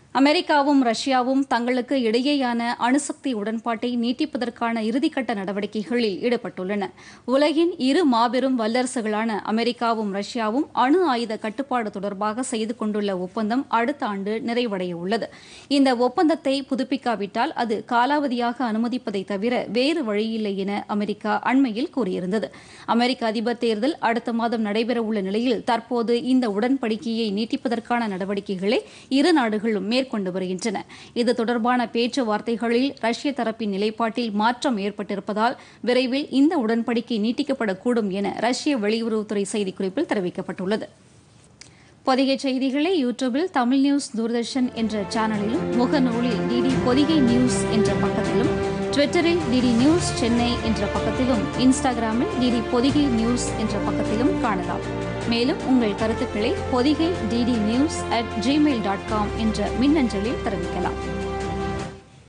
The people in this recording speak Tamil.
அமெரிக்காவும் ரஷ்யாவும் தங்களுக்கு இடையேயான அணுசக்தி உடன்பாட்டை நீட்டிப்பதற்கான இறுதிக்கட்ட நடவடிக்கைகளில் ஈடுபட்டுள்ளன உலகின் இரு மாபெரும் வல்லரசுகளான அமெரிக்காவும் ரஷ்யாவும் அணு ஆயுத கட்டுப்பாடு தொடர்பாக செய்து கொண்டுள்ள ஒப்பந்தம் அடுத்த ஆண்டு நிறைவடைய உள்ளது இந்த ஒப்பந்தத்தை புதுப்பிக்காவிட்டால் அது காலாவதியாக அனுமதிப்பதை தவிர வேறு வழியில்லை என அமெரிக்கா அண்மையில் கூறியிருந்தது அமெரிக்க அதிபர் தேர்தல் அடுத்த மாதம் நடைபெறவுள்ள நிலையில் தற்போது இந்த உடன்படிக்கையை நீட்டிப்பதற்கான நடவடிக்கைகளை இரு நாடுகளும் மேற்கொண்டு வருகின்றன இது தொடர்பான பேச்சுவார்த்தைகளில் ரஷ்ய தரப்பின் நிலைப்பாட்டில் மாற்றம் ஏற்பட்டிருப்பதால் விரைவில் இந்த உடன்படிக்கை நீட்டிக்கப்படக்கூடும் என ரஷ்ய வெளியுறவுத்துறை செய்திக்குறிப்பில் தெரிவிக்கப்பட்டுள்ளது பொதிகை செய்திகளை யூடியூபில் தமிழ் நியூஸ் தூர்தர்ஷன் என்ற சேனலிலும் முகநூலில் டிடி பொதிகை நியூஸ் என்ற பக்கத்திலும் ட்விட்டரில் டிடி நியூஸ் சென்னை என்ற பக்கத்திலும் இன்ஸ்டாகிராமில் டிடி பொதிகை நியூஸ் என்ற பக்கத்திலும் காணலாம் மேலும் உங்கள் கருத்துக்களை Podhigai DD news at Gmail dot com என்ற மின்னஞ்சலில் தெரிவிக்கலாம்